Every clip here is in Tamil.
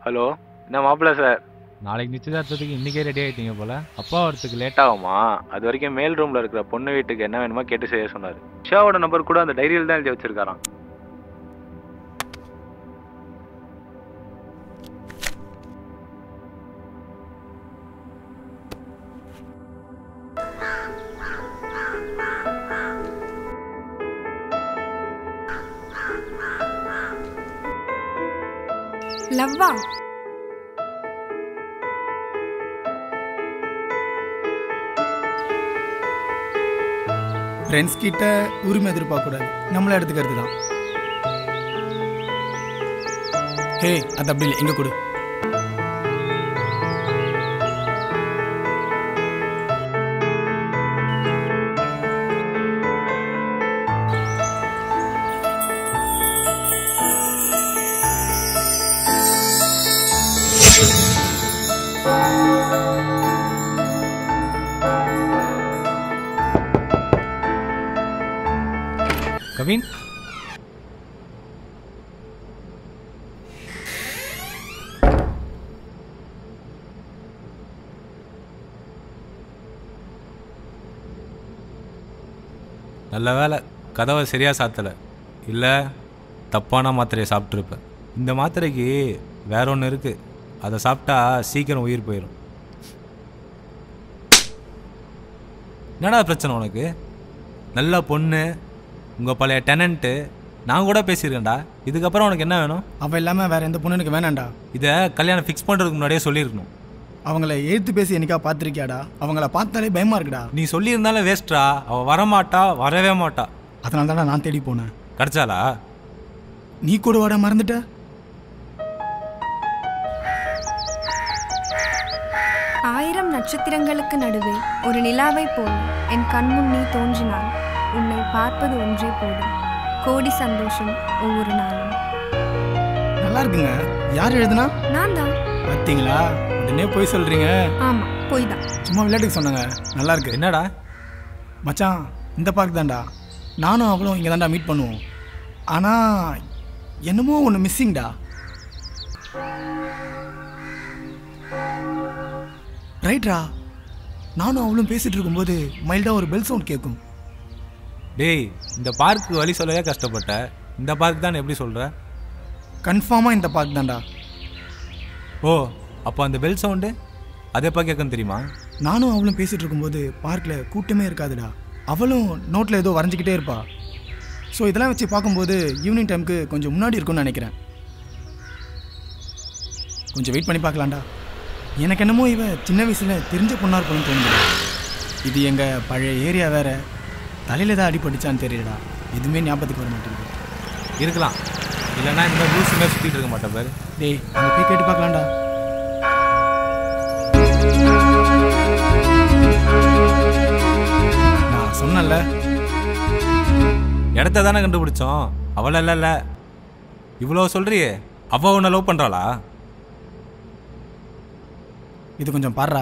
ஹலோ என்ன மாப்பிள்ள சார் நாளைக்கு நிச்சயதார்த்தத்துக்கு இன்னைக்கே ரெடி ஆயிட்டீங்க போல அப்பா வரத்துக்கு லேட் லேட் ஆகுமா அது வரைக்கும் மேல் ரூம்ல இருக்கிற பொண்ணு வீட்டுக்கு என்ன வேணுமோ கேட்டு செய்ய சொன்னாரு ஷாவோட நம்பர் கூட அந்த டைரியில் தான் எழுதி வச்சிருக்காராம் லவ்வா ஃப்ரெண்ட்ஸ் கிட்ட உரிமை எதிர்பார்க்கக்கூடாது நம்மள எடுத்துக்கிறது தான் ஹே அது அப்படி இல்லை எங்கே கொடு கவின் நல்ல வேலை கதவை சரியா சாத்தலை இல்லை தப்பான மாத்திரையை சாப்பிட்ருப்பேன் இந்த மாத்திரைக்கு வேற ஒன்று இருக்கு அதை சாப்பிட்டா சீக்கிரம் உயிர் போயிடும் என்னடா பிரச்சனை உனக்கு நல்ல பொண்ணு உங்கள் பழைய டெனண்ட்டு நான் கூட பேசியிருக்கேன்டா இதுக்கப்புறம் உனக்கு என்ன வேணும் அவள் இல்லாமல் வேற எந்த பொண்ணு எனக்கு வேணாம்டா இதை கல்யாணம் ஃபிக்ஸ் பண்ணுறதுக்கு முன்னாடியே சொல்லியிருக்கணும் அவங்கள எழுத்து பேசி என்னைக்கா பார்த்துருக்கியாடா அவங்கள பார்த்தாலே பயமா இருக்குடா நீ சொல்லியிருந்தாலும் வேஸ்ட்ரா அவள் வரமாட்டா வரவே மாட்டா அதனால தானே நான் தேடி போனேன் கிடைச்சாளா நீ கூட வாட மறந்துட்ட ஆயிரம் நட்சத்திரங்களுக்கு நடுவே ஒரு நிலாவை போல் என் கண்முன் நீ தோன்றினால் உன்னை பார்ப்பது ஒன்றே போதும் கோடி சந்தோஷம் ஒவ்வொரு நாளும் நல்லா இருக்குங்க யார் எழுதுனா நான் தான் பார்த்தீங்களா உடனே போய் சொல்றீங்க ஆமா போய் தான் சும்மா விளையாட்டுக்கு சொன்னாங்க நல்லா இருக்கு என்னடா மச்சான் இந்த பார்க் தான்டா நானும் அவளும் இங்கே தான்டா மீட் பண்ணுவோம் ஆனால் என்னமோ ஒன்று மிஸ்ஸிங்டா ரைட்ரா நானும் அவளும் பேசிட்டு இருக்கும்போது மைல்டாக ஒரு பெல் சவுண்ட் கேட்கும் டேய் இந்த பார்க்கு வழி சொல்லவே கஷ்டப்பட்ட இந்த பார்க் தான் எப்படி சொல்கிற கன்ஃபார்மாக இந்த பார்க் தான்டா ஓ அப்போ அந்த பெல் சவுண்டு அது எப்போ கேட்கும் தெரியுமா நானும் அவளும் பேசிட்டு இருக்கும்போது பார்க்கில் கூட்டமே இருக்காதுடா அவளும் நோட்டில் ஏதோ வரைஞ்சிக்கிட்டே இருப்பா ஸோ இதெல்லாம் வச்சு பார்க்கும்போது ஈவினிங் டைமுக்கு கொஞ்சம் முன்னாடி இருக்கும்னு நினைக்கிறேன் கொஞ்சம் வெயிட் பண்ணி பார்க்கலாம்டா எனக்கு என்னமோ இவ சின்ன வயசில் தெரிஞ்ச பொண்ணா இருப்பான்னு தோணுது இது எங்கள் பழைய ஏரியா வேற தலையில் ஏதாவது அடிபட்டுச்சான்னு தெரியலடா எதுவுமே ஞாபகத்துக்கு வர மாட்டேங்குது இருக்கலாம் இல்லைன்னா இந்த மாதிரி லூஸ் மாதிரி சுற்றிட்டு இருக்க மாட்டேன் பாரு டேய் அங்கே போய் கேட்டு பார்க்கலாம்டா நான் சொன்னேன்ல இடத்த தானே கண்டுபிடிச்சோம் அவள இல்லைல்ல இவ்வளோ சொல்றியே அவ உன்னை லவ் பண்ணுறாளா இது கொஞ்சம் பாடுறா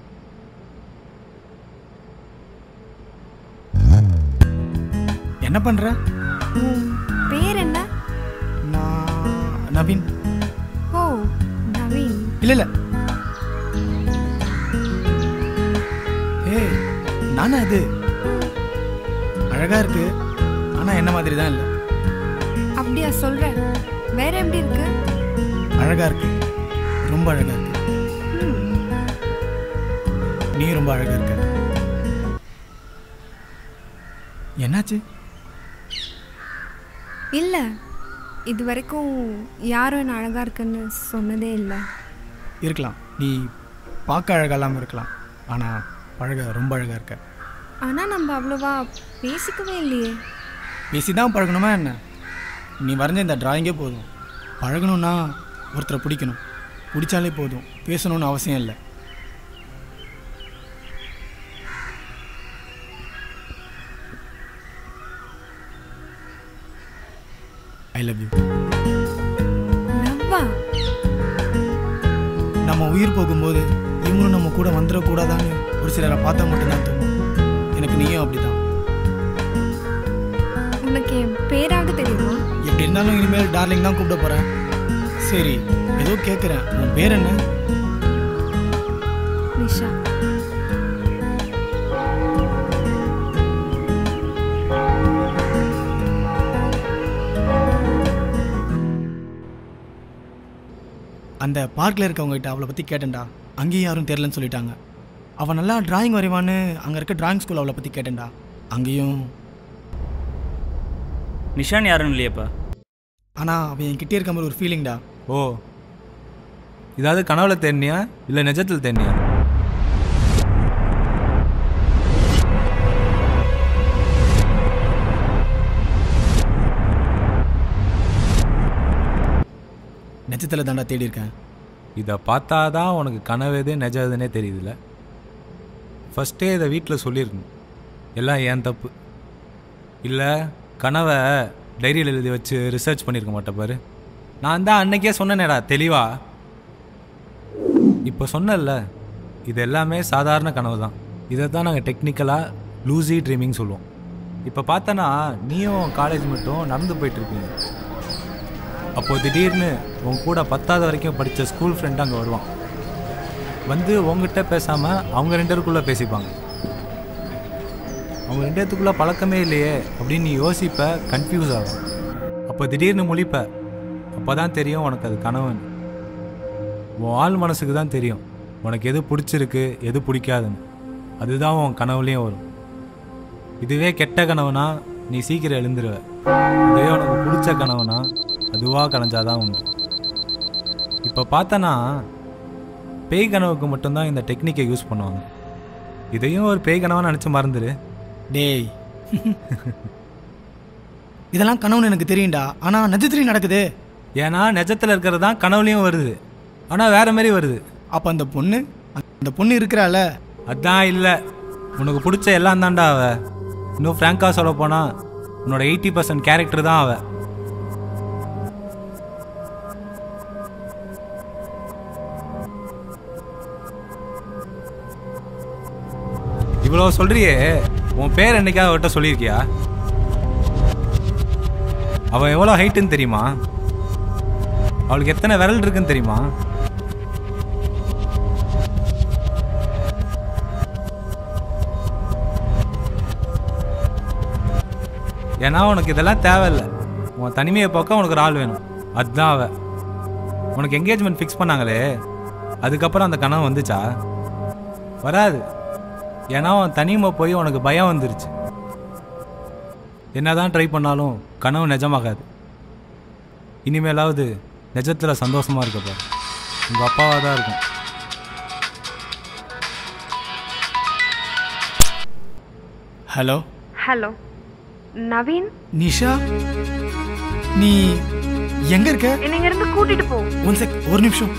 என்ன பண்ற உன் பேர் என்ன நான் நவீன் ஓ நவீன் இல்ல இல்ல ஏய் நானா இது அழகா இருக்கு ஆனா என்ன மாதிரி தான் இல்லை அப்படியா சொல்ற வேற எப்படி இருக்கு அழகா இருக்கு ரொம்ப அழகா இருக்கு ம், நீ ரொம்ப அழகா இருக்க என்னாச்சு இல்ல இது வரைக்கும் யாரும் என்ன அழகா இருக்குன்னு சொன்னதே இல்லை இருக்கலாம் நீ பார்க்க அழகா இல்லாமல் இருக்கலாம் ஆனால் பழக ரொம்ப அழகா இருக்க ஆனா நம்ம அவ்வளவா பேசிக்கவே இல்லையே பேசி தான் பழகணுமா என்ன நீ வரைஞ்ச இந்த டிராயிங்கே போதும் பழகணும்னா ஒருத்தரை பிடிக்கணும் பிடிச்சாலே போதும் பேசணும்னு அவசியம் இல்லை ஐ லவ் யூ லவ்வா நம்ம உயிர் போகும்போது இவங்களும் நம்ம கூட வந்துடக்கூடாதான்னு ஒரு சிலரை பார்த்தா மட்டும்தான் தோணும் எனக்கு நீயும் அப்படிதான் உனக்கு என் பேராக தெரியுமா எப்படி இருந்தாலும் இனிமேல் டார்லிங் தான் கூப்பிட போகிறேன் சரி ஏதோ கேட்குறேன் உன் பேர் என்ன நிஷா அந்த பார்க்கில் இருக்கவங்ககிட்ட அவளை பற்றி கேட்டேன்டா அங்கேயும் யாரும் தெரிலன்னு சொல்லிட்டாங்க அவள் நல்லா டிராயிங் வரைவான்னு அங்கே இருக்க டிராயிங் ஸ்கூல் அவளை பற்றி கேட்டேன்டா அங்கேயும் நிஷான் யாரும் இல்லையப்பா ஆனால் அவன் என்கிட்டே இருக்க மாதிரி ஒரு ஃபீலிங்டா ஓ இதாவது கனவுல தேடினியா இல்லை நிஜத்தில் தேடினியா நட்சத்திரத்தில் தாண்டா தேடி இருக்கேன் இதை பார்த்தா தான் உனக்கு கனவு எது நிஜம் எதுனே தெரியுதுல்ல ஃபஸ்ட்டே இதை வீட்டில் சொல்லியிருக்கணும் எல்லாம் ஏன் தப்பு இல்லை கனவை டைரியில் எழுதி வச்சு ரிசர்ச் பண்ணியிருக்க மாட்டேன் பாரு நான் தான் அன்னைக்கே சொன்னேனேடா தெளிவா இப்போ சொன்னேன்ல இது எல்லாமே சாதாரண கனவு தான் இதை தான் நாங்கள் டெக்னிக்கலாக லூசி ட்ரீமிங் சொல்லுவோம் இப்போ பார்த்தனா நீயும் காலேஜ் மட்டும் நடந்து போயிட்டுருப்பீங்க அப்போ திடீர்னு உன் கூட பத்தாவது வரைக்கும் படித்த ஸ்கூல் ஃப்ரெண்ட் அங்கே வருவான் வந்து உங்ககிட்ட பேசாமல் அவங்க ரெண்டு பேருக்குள்ளே பேசிப்பாங்க அவங்க ரெண்டு பேத்துக்குள்ளே பழக்கமே இல்லையே அப்படின்னு நீ யோசிப்ப கன்ஃபியூஸ் ஆகும் அப்போ திடீர்னு முழிப்ப அப்போ தான் தெரியும் உனக்கு அது கனவுன்னு உன் ஆள் மனசுக்கு தான் தெரியும் உனக்கு எது பிடிச்சிருக்கு எது பிடிக்காதுன்னு அதுதான் உன் கனவுலேயும் வரும் இதுவே கெட்ட கனவுனா நீ சீக்கிரம் எழுந்துருவ இதுவே உனக்கு பிடிச்ச கனவுனா அதுவாக கலைஞ்சாதான் உண்டு இப்போ பார்த்தனா பேய் கனவுக்கு மட்டும்தான் இந்த டெக்னிக்கை யூஸ் பண்ணுவாங்க இதையும் ஒரு பேய் கனவாக நினச்சி மறந்துடு டேய் இதெல்லாம் கனவுன்னு எனக்கு தெரியும்டா ஆனால் நட்சத்திரம் நடக்குது ஏன்னா நிஜத்தில் இருக்கிறது தான் கனவுலையும் வருது ஆனால் வேற மாதிரி வருது அப்போ அந்த பொண்ணு அந்த பொண்ணு இருக்கிறாள அதான் இல்லை உனக்கு பிடிச்ச எல்லாம் தான்டா அவ இன்னும் ஃப்ராங்காக சொல்ல போனால் உன்னோட எயிட்டி பர்சன்ட் கேரக்டர் தான் அவ இவ்வளோ சொல்றியே உன் பேர் என்னைக்காவது அவட்ட சொல்லியிருக்கியா அவள் எவ்வளோ ஹைட்டுன்னு தெரியுமா அவளுக்கு எத்தனை விரல் இருக்குன்னு தெரியுமா ஏன்னா உனக்கு இதெல்லாம் தேவையில்லை உன் தனிமையை பார்க்க உனக்கு ஒரு ஆள் வேணும் அதுதான் அவ உனக்கு என்கேஜ்மெண்ட் ஃபிக்ஸ் பண்ணாங்களே அதுக்கப்புறம் அந்த கனவு வந்துச்சா வராது ஏன்னா உன் தனிமை போய் உனக்கு பயம் வந்துருச்சு என்னதான் ட்ரை பண்ணாலும் கனவு நிஜமாகாது இனிமேலாவது நிஜத்தில் சந்தோஷமா இருக்கப்பா உங்கள் அப்பாவாக தான் இருக்கும் ஹலோ ஹலோ நவீன் நிஷா நீ எங்க இருக்க என்னை இருந்து கூட்டிட்டு போ ஒன் செக் ஒரு நிமிஷம்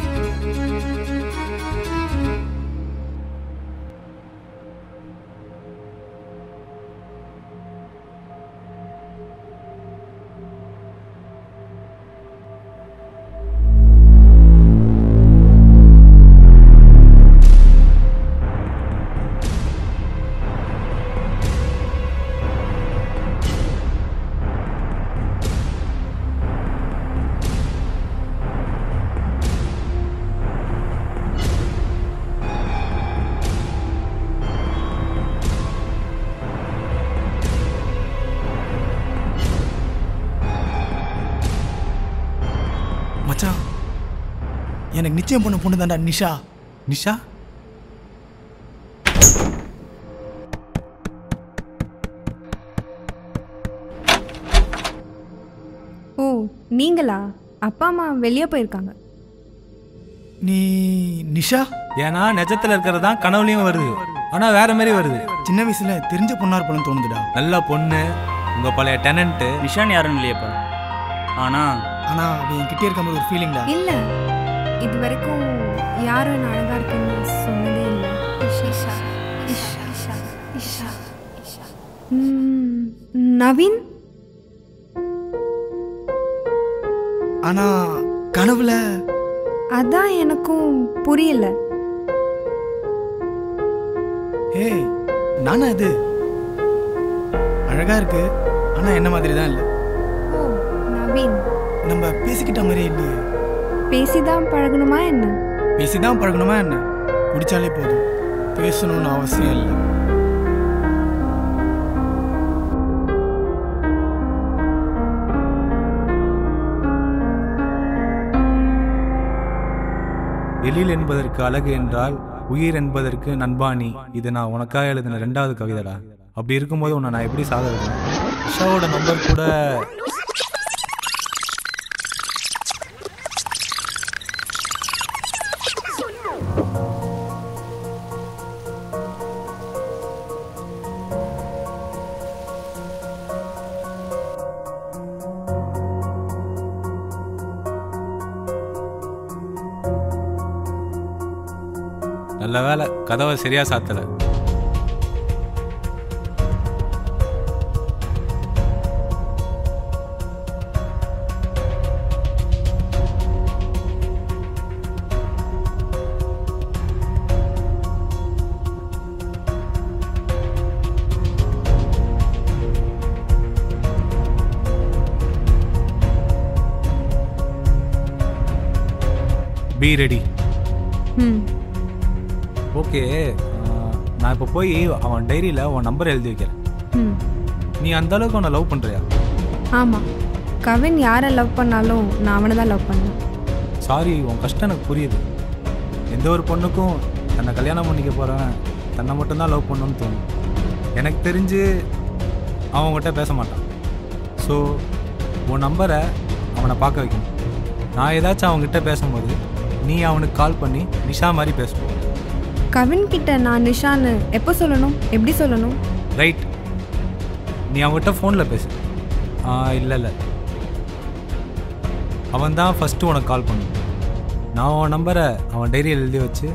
மச்சான் எனக்கு நிச்சயம் பண்ண பொண்ணு தான்டா நிஷா நிஷா ஓ நீங்களா அப்பா அம்மா வெளியே போயிருக்காங்க நீ நிஷா ஏன்னா நிஜத்தில் இருக்கிறது தான் கனவுலையும் வருது ஆனால் வேற மாதிரி வருது சின்ன வயசுல தெரிஞ்ச பொண்ணா இருப்பலன்னு தோணுதுடா நல்ல பொண்ணு உங்கள் பழைய டெனண்ட்டு நிஷான் யாரும் இல்லையப்பா ஆனால் ஆனா அவன் என்கிட்ட இருக்க மாதிரி ஒரு ஃபீலிங்டா இல்ல இது வரைக்கும் யாரும் என்ன அழகா இருக்குன்னு சொன்னதே இல்லை இஷா இஷா இஷா இஷா இஷா ம், நவீன் ஆனா கனவுல அதான் எனக்கும் புரியல ஏய் நானா இது அழகா இருக்கு ஆனா என்ன மாதிரி தான் இல்லை ஓ நவீன் நம்ம பேசிக்கிட்ட மாதிரியே இல்லையே பேசிதான் பழகணுமா என்ன பேசி தான் பழகணுமா என்ன பிடிச்சாலே போதும் பேசணும்னு அவசியம் இல்லை எழில் என்பதற்கு அழகு என்றால் உயிர் என்பதற்கு நண்பானி இது நான் உனக்காக எழுதின ரெண்டாவது கவிதைடா அப்படி இருக்கும்போது உன்னை நான் எப்படி சாக வைக்கிறேன் உஷாவோட நம்பர் கூட நல்ல வேலை கதவை சரியா சாத்தல பி ரெடி ம் ஓகே நான் இப்போ போய் அவன் டைரியில் உன் நம்பர் எழுதி வைக்கிறேன் ம் நீ அந்த அளவுக்கு அவனை லவ் பண்ணுறியா ஆமாம் கவின் யாரை லவ் பண்ணாலும் நான் அவனை தான் லவ் பண்ணேன் சாரி உன் கஷ்டம் எனக்கு புரியுது எந்த ஒரு பொண்ணுக்கும் தன்னை கல்யாணம் பண்ணிக்க போகிறவன் தன்னை மட்டும்தான் லவ் பண்ணணும்னு தோணும் எனக்கு தெரிஞ்சு அவன் உன்கிட்ட பேச மாட்டான் ஸோ உன் நம்பரை அவனை பார்க்க வைக்கணும் நான் ஏதாச்சும் அவன்கிட்ட பேசும்போது நீ அவனுக்கு கால் பண்ணி நிஷா மாதிரி பேசணும் கவின் கிட்ட நான் நிஷான்னு எப்போ சொல்லணும் எப்படி சொல்லணும் ரைட் நீ அவன்கிட்ட ஃபோனில் பேசு ஆ இல்லை இல்லை அவன் தான் ஃபஸ்ட்டு உனக்கு கால் பண்ணும் நான் அவன் நம்பரை அவன் டைரியில் எழுதி வச்சு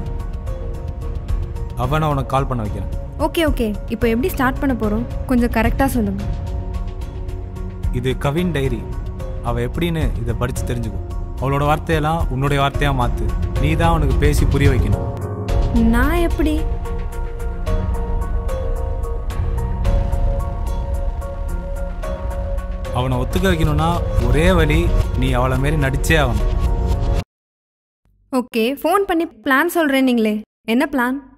அவனை உனக்கு கால் பண்ண வைக்கிறேன் ஓகே ஓகே இப்போ எப்படி ஸ்டார்ட் பண்ண போகிறோம் கொஞ்சம் கரெக்டாக சொல்லுங்கள் இது கவின் டைரி அவள் எப்படின்னு இதை படித்து தெரிஞ்சுக்கோ அவளோட வார்த்தையெல்லாம் உன்னுடைய வார்த்தையாக மாற்று நீ தான் அவனுக்கு பேசி புரிய வைக்கணும் நான் எப்படி அவனை ஒத்துக்க வைக்கணும்னா ஒரே வழி நீ அவளை மாரி நடிச்சே ஆகணும் ஓகே ஃபோன் பண்ணி பிளான் சொல்கிறேன் நீங்களே என்ன பிளான்